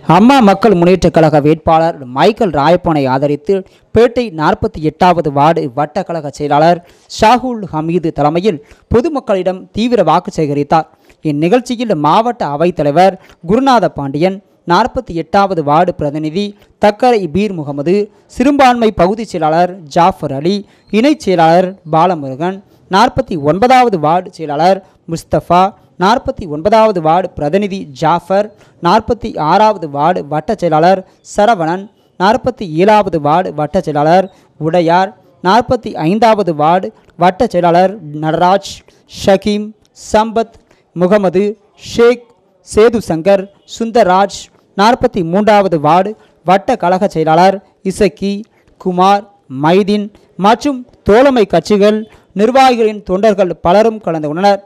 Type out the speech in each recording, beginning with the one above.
அம்மா மக்கள் முன்னேற்றக் கழக வேட்பாளர் மைக்கேல் ராயப்பனை ஆதரித்து பேட்டை நாற்பத்தி எட்டாவது வார்டு வட்ட கழக செயலாளர் ஷாகுல் ஹமீது தலைமையில் பொதுமக்களிடம் தீவிர வாக்கு சேகரித்தார் இந்நிகழ்ச்சியில் மாவட்ட அவைத்தலைவர் குருநாத பாண்டியன் நாற்பத்தி எட்டாவது வார்டு பிரதிநிதி தக்கரை பீர் முகமது சிறுபான்மை பகுதிச் செயலாளர் ஜாஃபர் அலி இணைச் செயலாளர் பாலமுருகன் நாற்பத்தி ஒன்பதாவது வார்டு செயலாளர் முஸ்தபா நாற்பத்தி ஒன்பதாவது வார்டு பிரதிநிதி ஜாஃபர் நாற்பத்தி ஆறாவது வார்டு வட்டச் செயலாளர் சரவணன் நாற்பத்தி ஏழாவது வார்டு வட்டச் செயலாளர் உடையார் நாற்பத்தி ஐந்தாவது வார்டு வட்டச் செயலாளர் நடராஜ் ஷகீம் சம்பத் முகமது ஷேக் சேது சங்கர் சுந்தர்ராஜ் நாற்பத்தி மூன்றாவது வார்டு வட்ட கழக செயலாளர் இசக்கி குமார் மைதீன் மற்றும் தோழமை கட்சிகள் நிர்வாகிகளின் தொண்டர்கள் பலரும் கலந்து கொண்டனர்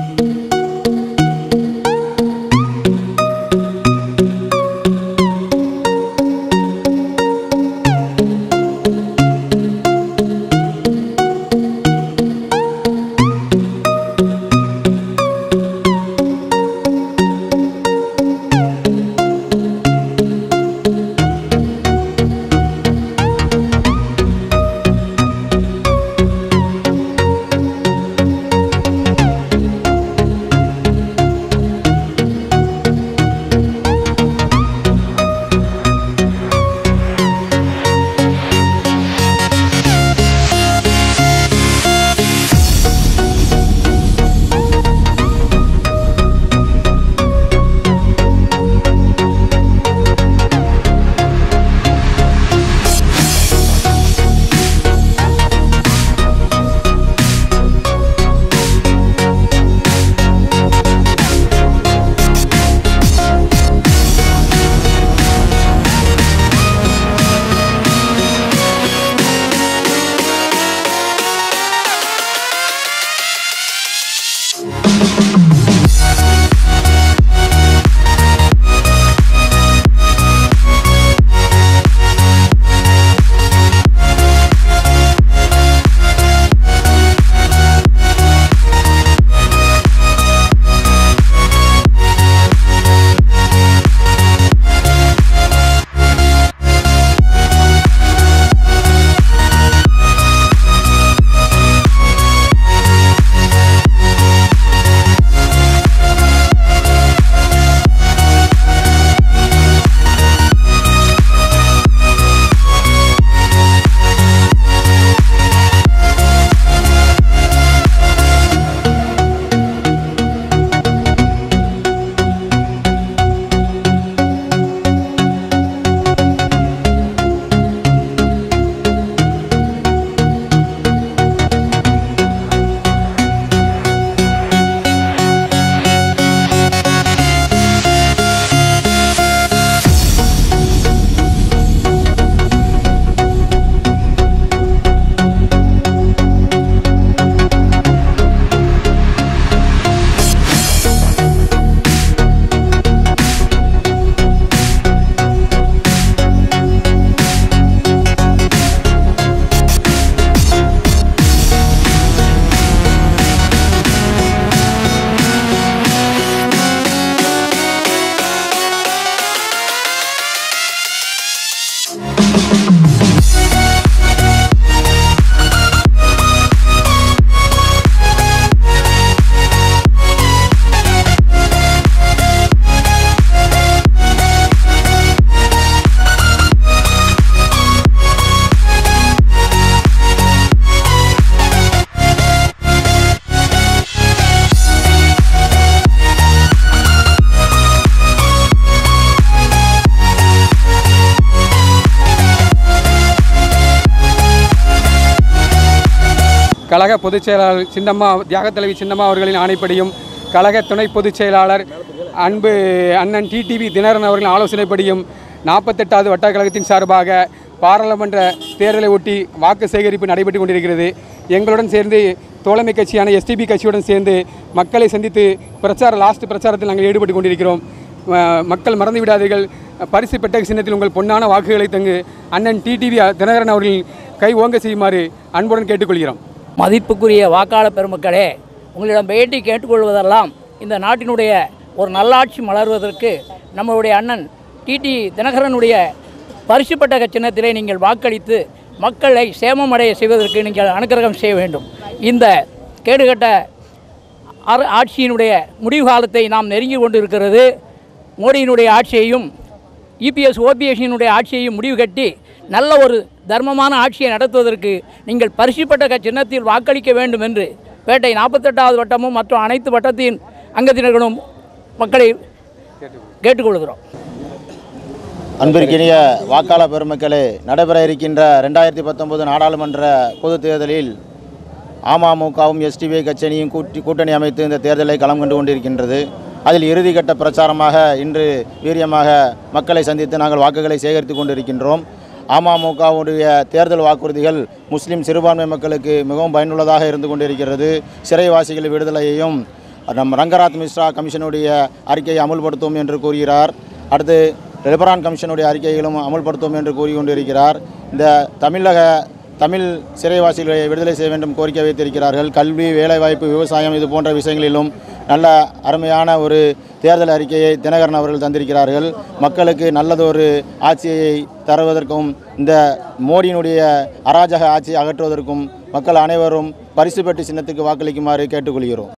கழக பொதுச் செயலாளர் சின்னம்மா தியாக தலைவி சின்னம்மா அவர்களின் ஆணைப்படியும் கழக துணை பொதுச் செயலாளர் அன்பு அண்ணன் டிடிவி தினகரன் அவர்களின் ஆலோசனைப்படியும் நாற்பத்தெட்டாவது வட்ட கழகத்தின் சார்பாக பாராளுமன்ற தேர்தலை ஒட்டி வாக்கு சேகரிப்பு நடைபெற்று கொண்டிருக்கிறது எங்களுடன் சேர்ந்து தோழமை கட்சியான எஸ்டிபி கட்சியுடன் சேர்ந்து மக்களை சந்தித்து பிரச்சார லாஸ்ட் பிரச்சாரத்தில் நாங்கள் ஈடுபட்டு கொண்டிருக்கிறோம் ம- மக்கள் மறந்து விடாதீர்கள் பரிசு பெட்டக சின்னத்தில் உங்கள் பொன்னான வாக்குகளை தங்கு அண்ணன் டிடிவி தினகரன் அவர்களின் கை ஓங்க செய்யுமாறு அன்புடன் கேட்டுக்கொள்கிறோம் மதிப்புக்குரிய வாக்காளர் பெருமக்களே உங்களிடம் பேட்டி கேட்டுக்கொள்வதெல்லாம் இந்த நாட்டினுடைய ஒரு நல்லாட்சி மலர்வதற்கு நம்மளுடைய அண்ணன் டிடி தினகரனுடைய பரிசுப்பட்டக சின்னத்திலே நீங்கள் வாக்களித்து மக்களை சேமமடைய செய்வதற்கு நீங்கள் அனுக்கிரகம் செய்ய வேண்டும் இந்த கேடுகட்ட அர- ஆட்சியினுடைய முடிவு காலத்தை நாம் நெருங்கி கொண்டிருக்கிறது மோடியினுடைய ஆட்சியையும் இபிஎஸ் ஓபிஎஸ்சியினுடைய ஆட்சியையும் முடிவு கட்டி நல்ல ஒரு தர்மமான ஆட்சியை நடத்துவதற்கு நீங்கள் பரிசுப்பட்ட சின்னத்தில் வாக்களிக்க வேண்டும் என்று பேட்டை நாற்பத்தெட்டாவது வட்டமும் மற்றும் அனைத்து வட்டத்தின் அங்கத்தினர்களும் மக்களை கேட்டுக்கொள்கிறோம் அன்பிற்கினிய வாக்காளர் பெருமக்களே நடைபெற இருக்கின்ற ரெண்டாயிரத்தி பத்தொன்பது நாடாளுமன்ற பொதுத் தேர்தலில் அமமுகவும் எஸ்டிபிஐ கட்சியணியும் கூட்டி கூட்டணி அமைத்து இந்த தேர்தலை களம் கண்டு கொண்டிருக்கின்றது அதில் இறுதிக்கட்ட பிரச்சாரமாக இன்று வீரியமாக மக்களை சந்தித்து நாங்கள் வாக்குகளை சேகரித்து கொண்டிருக்கின்றோம் அமமுகவுடைய தேர்தல் வாக்குறுதிகள் முஸ்லிம் சிறுபான்மை மக்களுக்கு மிகவும் பயனுள்ளதாக இருந்து கொண்டிருக்கிறது சிறைவாசிகள் விடுதலையையும் நம் ரங்கராத் மிஸ்ரா கமிஷனுடைய அறிக்கையை அமுல்படுத்தும் என்று கூறுகிறார் அடுத்து லெபரான் கமிஷனுடைய அறிக்கைகளும் அமுல்படுத்தும் என்று கூறிக்கொண்டிருக்கிறார் இந்த தமிழக தமிழ் சிறைவாசிகளை விடுதலை செய்ய வேண்டும் கோரிக்கை வைத்திருக்கிறார்கள் கல்வி வேலைவாய்ப்பு விவசாயம் இது போன்ற விஷயங்களிலும் நல்ல அருமையான ஒரு தேர்தல் அறிக்கையை தினகரன் அவர்கள் தந்திருக்கிறார்கள் மக்களுக்கு நல்லதொரு ஆட்சியை தருவதற்கும் இந்த மோடியினுடைய அராஜக ஆட்சியை அகற்றுவதற்கும் மக்கள் அனைவரும் பரிசு பெட்டி சின்னத்துக்கு வாக்களிக்குமாறு கேட்டுக்கொள்கிறோம்